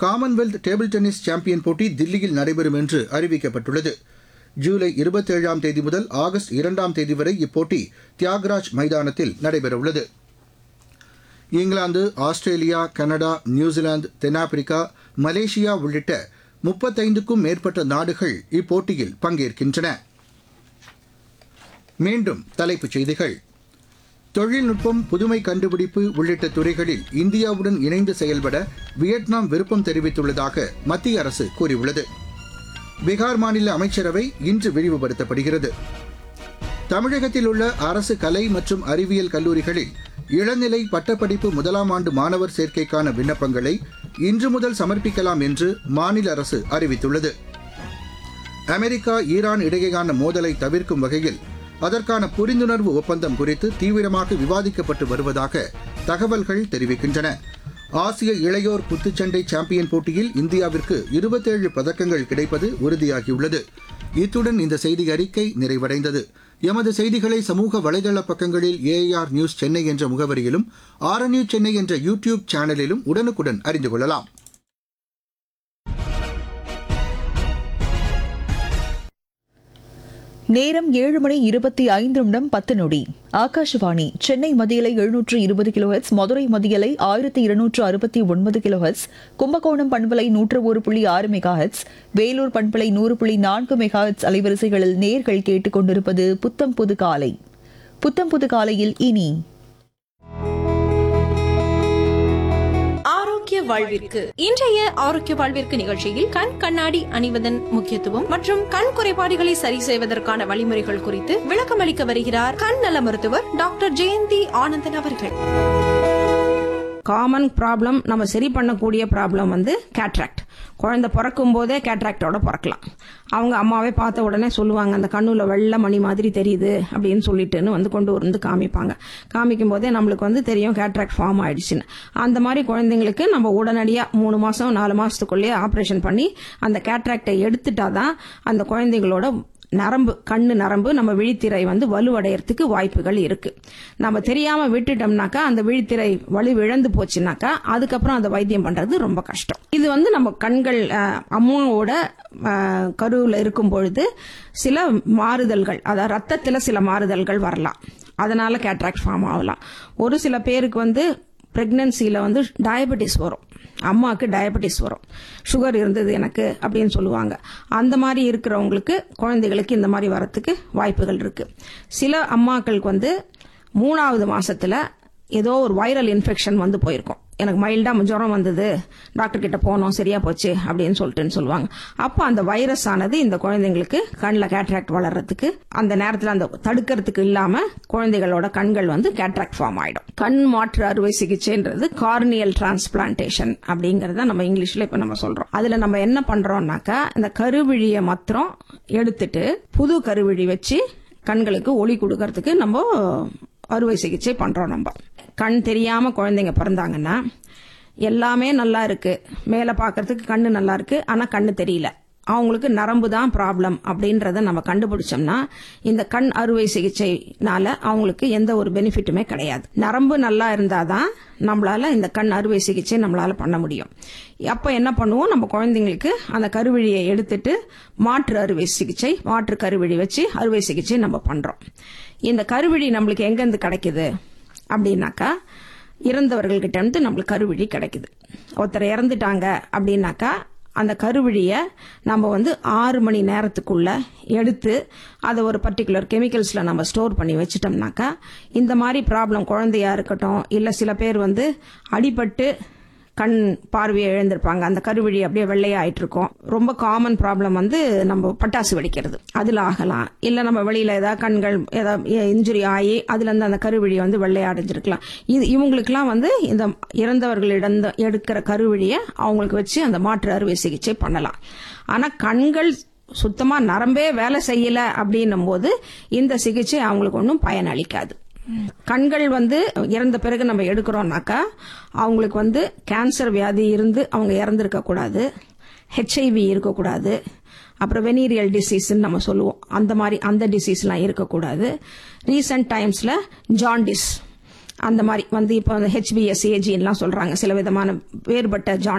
Commonwealth table tennis champion போட்டி தில்லியில் நடைபெறும் என்று அறிவிக்கப்பட்டுள்ளது ஜூலை இருபத்தேழாம் தேதி முதல் ஆகஸ்ட் இரண்டாம் தேதி வரை இப்போட்டி தியாகராஜ் மைதானத்தில் நடைபெறவுள்ளது இங்கிலாந்து ஆஸ்திரேலியா கனடா நியூசிலாந்து தென்னாப்பிரிக்கா மலேசியா உள்ளிட்ட முப்பத்தைந்துக்கும் மேற்பட்ட நாடுகள் இப்போட்டியில் பங்கேற்கின்றன மீண்டும் தலைப்புச் செய்திகள் தொழில்நுட்பம் புதுமை கண்டுபிடிப்பு உள்ளிட்ட துறைகளில் இந்தியாவுடன் இணைந்து செயல்பட வியட்நாம் விருப்பம் தெரிவித்துள்ளதாக மத்திய அரசு கூறியுள்ளது பீகார் மாநில அமைச்சரவை இன்று விரிவுபடுத்தப்படுகிறது தமிழகத்தில் உள்ள அரசு கலை மற்றும் அறிவியல் கல்லூரிகளில் இளநிலை பட்டப்படிப்பு முதலாம் ஆண்டு மாணவர் சேர்க்கைக்கான விண்ணப்பங்களை இன்று முதல் சமர்ப்பிக்கலாம் என்று மாநில அரசு அறிவித்துள்ளது அமெரிக்கா ஈரான் இடையேயான மோதலை தவிர்க்கும் வகையில் அதற்கான புரிந்துணர்வு ஒப்பந்தம் குறித்து தீவிரமாக விவாதிக்கப்பட்டு வருவதாக தகவல்கள் தெரிவிக்கின்றன ஆசிய இளையோர் குத்துச்சண்டை சாம்பியன் போட்டியில் இந்தியாவிற்கு இருபத்தேழு பதக்கங்கள் கிடைப்பது உறுதியாகியுள்ளது இத்துடன் இந்த செய்தி அறிக்கை நிறைவடைந்தது எமது செய்திகளை சமூக வலைதள பக்கங்களில் ஏஆர் நியூஸ் சென்னை என்ற முகவரியிலும் ஆர் நியூஸ் சென்னை என்ற யூ டியூப் சேனலிலும் உடனுக்குடன் அறிந்து கொள்ளலாம் நேரம் ஏழு மணி இருபத்தி ஐந்து நிமிடம் பத்து நொடி ஆகாஷவாணி சென்னை மதியலை எழுநூற்று இருபது கிலோஹெட்ஸ் மதுரை மதியலை ஆயிரத்தி இருநூற்று அறுபத்தி ஒன்பது கிலோஹெட்ஸ் கும்பகோணம் பண்பலை நூற்று ஒரு புள்ளி ஆறு மெகாஹெட்ஸ் வேலூர் பண்பலை நூறு புள்ளி நான்கு மெகாஹெட்ஸ் அலைவரிசைகளில் நேர்கள் கேட்டுக் கொண்டிருப்பது புத்தம் புது காலை புத்தம் புது காலையில் இனி ஆரோக்கிய வாழ்விற்கு இன்றைய ஆரோக்கிய வாழ்விற்கு நிகழ்ச்சியில் கண் கண்ணாடி அணிவதன் முக்கியத்துவம் மற்றும் கண் குறைபாடுகளை சரி செய்வதற்கான வழிமுறைகள் குறித்து விளக்கமளிக்க வருகிறார் கண் நல மருத்துவர் டாக்டர் ஜெயந்தி ஆனந்தன் அவர்கள் காமன் ப்ராப்ளம் நம்ம சரி பண்ணக்கூடிய ப்ராப்ளம் வந்து கேட்ராக்ட் குழந்தை பிறக்கும் போதே கேட்ராக்டோட பிறக்கலாம் அவங்க அம்மாவே பார்த்த உடனே சொல்லுவாங்க அந்த கண்ணுல வெள்ளை மணி மாதிரி தெரியுது அப்படின்னு சொல்லிட்டுன்னு வந்து கொண்டு வந்து காமிப்பாங்க காமிக்கும் போதே நம்மளுக்கு வந்து தெரியும் கேட்ராக்ட் ஃபார்ம் ஆயிடுச்சுன்னு அந்த மாதிரி குழந்தைங்களுக்கு நம்ம உடனடியாக மூணு மாசம் நாலு மாசத்துக்குள்ளேயே ஆப்ரேஷன் பண்ணி அந்த கேட்ராக்டை எடுத்துட்டாதான் அந்த குழந்தைங்களோட நரம்பு கண்ணு நரம்பு நம்ம விழித்திரை வந்து வலுவடையறதுக்கு வாய்ப்புகள் இருக்கு நம்ம தெரியாம விட்டுட்டோம்னாக்கா அந்த விழித்திரை வலு இழந்து போச்சுனாக்கா அதுக்கப்புறம் அந்த வைத்தியம் பண்றது ரொம்ப கஷ்டம் இது வந்து நம்ம கண்கள் அஹ், அம்மாவோட அஹ், கருவுல இருக்கும் பொழுது சில மாறுதல்கள் அதாவது ரத்தத்துல சில மாறுதல்கள் வரலாம் அதனால கேட்ராக்ட் ஃபார்ம் ஆகலாம் ஒரு சில பேருக்கு வந்து பிரெக்னன்சியில வந்து டயபெட்டிஸ் வரும் அம்மாவுக்கு டயபெட்டிஸ் வரும் சுகர் இருந்தது எனக்கு அப்படின்னு சொல்லுவாங்க அந்த மாதிரி இருக்கிறவங்களுக்கு குழந்தைகளுக்கு இந்த மாதிரி வரத்துக்கு வாய்ப்புகள் இருக்கு சில அம்மாக்களுக்கு வந்து மூணாவது மாசத்துல ஏதோ ஒரு வைரல் இன்ஃபெக்ஷன் வந்து போயிருக்கும் எனக்கு மைல்டா ஜுரம் வந்தது டாக்டர் கிட்ட போனோம் சரியா போச்சு அப்படின்னு சொல்லிட்டுன்னு சொல்லுவாங்க அப்போ அந்த வைரஸ் ஆனது இந்த குழந்தைங்களுக்கு கண்ணில் கேட்ராக்ட் வளர்றதுக்கு அந்த நேரத்தில் அந்த தடுக்கிறதுக்கு இல்லாம குழந்தைகளோட கண்கள் வந்து கேட்ராக்ட் ஃபார்ம் ஆயிடும் கண் மாற்று அறுவை சிகிச்சைன்றது கார்னியல் டிரான்ஸ்பிளான்டேஷன் அப்படிங்கறத நம்ம இங்கிலீஷ்ல இப்ப நம்ம சொல்றோம் அதுல நம்ம என்ன பண்றோம்னாக்கா இந்த கருவிழியை மாத்திரம் எடுத்துட்டு புது கருவிழி வச்சு கண்களுக்கு ஒளி கொடுக்கறதுக்கு நம்ம அறுவை சிகிச்சை பண்றோம் நம்ம கண் தெரியாம குழந்தைங்க பிறந்தாங்கன்னா எல்லாமே நல்லா இருக்கு மேல பாக்குறதுக்கு கண்ணு நல்லா இருக்கு ஆனா கண்ணு தெரியல அவங்களுக்கு நரம்பு தான் ப்ராப்ளம் அப்படின்றத நம்ம கண்டுபிடிச்சோம்னா இந்த கண் அறுவை சிகிச்சைனால அவங்களுக்கு எந்த ஒரு பெனிஃபிட்டுமே கிடையாது நரம்பு நல்லா இருந்தாதான் நம்மளால இந்த கண் அறுவை சிகிச்சை நம்மளால பண்ண முடியும் அப்ப என்ன பண்ணுவோம் நம்ம குழந்தைங்களுக்கு அந்த கருவிழியை எடுத்துட்டு மாற்று அறுவை சிகிச்சை மாற்று கருவிழி வச்சு அறுவை சிகிச்சை நம்ம பண்றோம் இந்த கருவிழி நம்மளுக்கு எங்கேருந்து கிடைக்குது அப்படின்னாக்கா இறந்தவர்கள்கிட்ட இருந்து நம்மளுக்கு கருவிழி கிடைக்குது ஒருத்தர் இறந்துட்டாங்க அப்படின்னாக்கா அந்த கருவிழியை நம்ம வந்து ஆறு மணி நேரத்துக்குள்ள எடுத்து அதை ஒரு பர்டிகுலர் கெமிக்கல்ஸில் நம்ம ஸ்டோர் பண்ணி வச்சிட்டோம்னாக்கா இந்த மாதிரி ப்ராப்ளம் குழந்தையா இருக்கட்டும் இல்லை சில பேர் வந்து அடிபட்டு கண் பார்வையை இழந்திருப்பாங்க அந்த கருவிழி அப்படியே வெள்ளையாயிட்டு இருக்கும் ரொம்ப காமன் ப்ராப்ளம் வந்து நம்ம பட்டாசு வெடிக்கிறது அதுல ஆகலாம் இல்ல நம்ம வெளியில ஏதாவது கண்கள் ஏதாவது இன்ஜுரி ஆகி அதுல இருந்து அந்த கருவிழி வந்து வெள்ளையடைஞ்சிருக்கலாம் இது இவங்களுக்குலாம் வந்து இந்த இறந்தவர்களிடம் எடுக்கிற கருவிழியை அவங்களுக்கு வச்சு அந்த மாற்று அறுவை சிகிச்சை பண்ணலாம் ஆனா கண்கள் சுத்தமா நரம்பே வேலை செய்யல அப்படின்னும் போது இந்த சிகிச்சை அவங்களுக்கு ஒன்றும் பயனளிக்காது கண்கள் வந்து இறந்த பிறகு நம்ம எடுக்கிறோம்னாக்கா அவங்களுக்கு வந்து கேன்சர் வியாதி இருந்து அவங்க இறந்திருக்க கூடாது ஹெச்ஐவி இருக்கக்கூடாது அப்புறம் வெனீரியல் டிசீஸ்ன்னு நம்ம சொல்லுவோம் அந்த மாதிரி அந்த டிசீஸ்லாம் இருக்கக்கூடாது ரீசெண்ட் டைம்ஸ்ல ஜாண்டிஸ் அந்த மாதிரி வந்து இப்போ ஹெச்பிஎஸ் ஏஜின்லாம் சொல்றாங்க சில விதமான வேறுபட்ட ஜான்